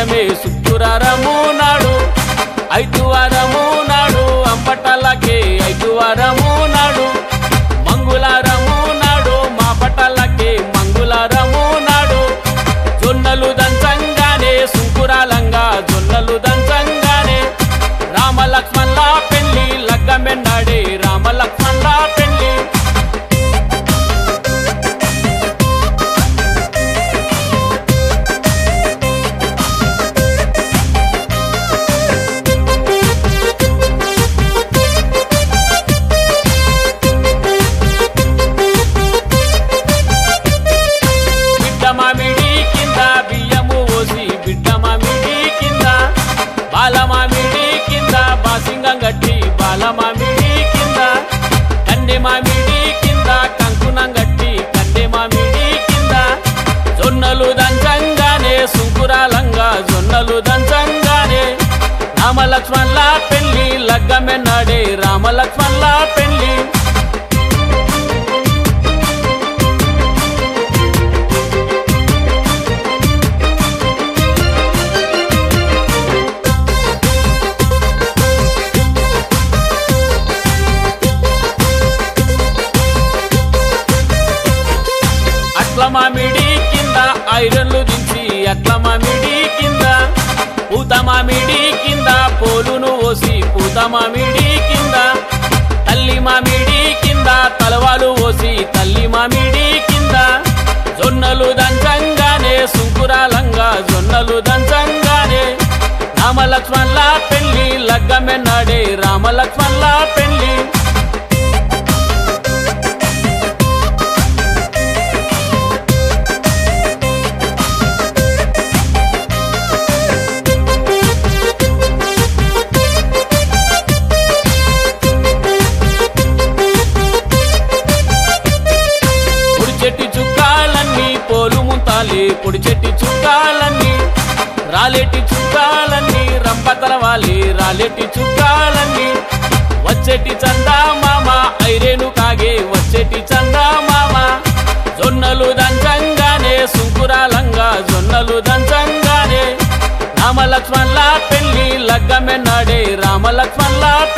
దినమే శుక్రవారము నాడు ఐదు వారము నాడు అంబటలకే ఐదు వారము నాడు మంగుళారము నాడు మా పటలకే మంగుళారము నాడు జొన్నలు దంచంగానే సుంకురాలంగా జొన్నలు దంచంగానే రామ లక్ష్మణ్ల పెళ్లి లగ్గమెన్నాడే రామ లక్ష్మణ్ల పెళ్లి బిడ్డ మామిడి కింద బియ్యము పోసి బిడ్డ మామిడి కింద బాల మామిడి కింద బాసింగం గట్టి బాల మామిడి కింద కండె మామిడి కింద కంకునం గట్టి కండె మామిడి కింద జొన్నలు దంచంగానే సుంకురాలంగా జొన్నలు దంచంగానే రామ లక్ష్మణ్ల పెళ్లి లగ్గమెన్నాడే రామ లక్ష్మణ్ల పెళ్లి అట్ల మామిడి కింద ఐరన్లు దించి అట్ల మామిడి కింద పూత మామిడి కింద పోలును ఓసి పూత మామిడి కింద తల్లి మామిడి కింద తలవాలు ఓసి తల్లి మామిడి కింద జొన్నలు దంచంగానే సుంకురాలంగా జొన్నలు దంచంగానే రామ లక్ష్మణ్ల పెళ్లి లగ్గమెన్నాడే రామ లక్ష్మణ్ల పెళ్లి పొడి చెట్టి చుక్కాలన్నీ పోలు ముంతాలి పొడి చెట్టి చుక్కాలన్నీ రాలేటి చుక్కాలన్నీ రంపతల వాలి రాలేటి చుక్కాలన్నీ వచ్చేటి చందా మామ ఐరేను కాగే వచ్చేటి చందా మామ జొన్నలు దంచంగానే సుంకురాలంగా జొన్నలు దంచంగానే రామ లక్ష్మణ్ల పెళ్లి లగ్గమెన్నాడే రామ లక్ష్మణ్ల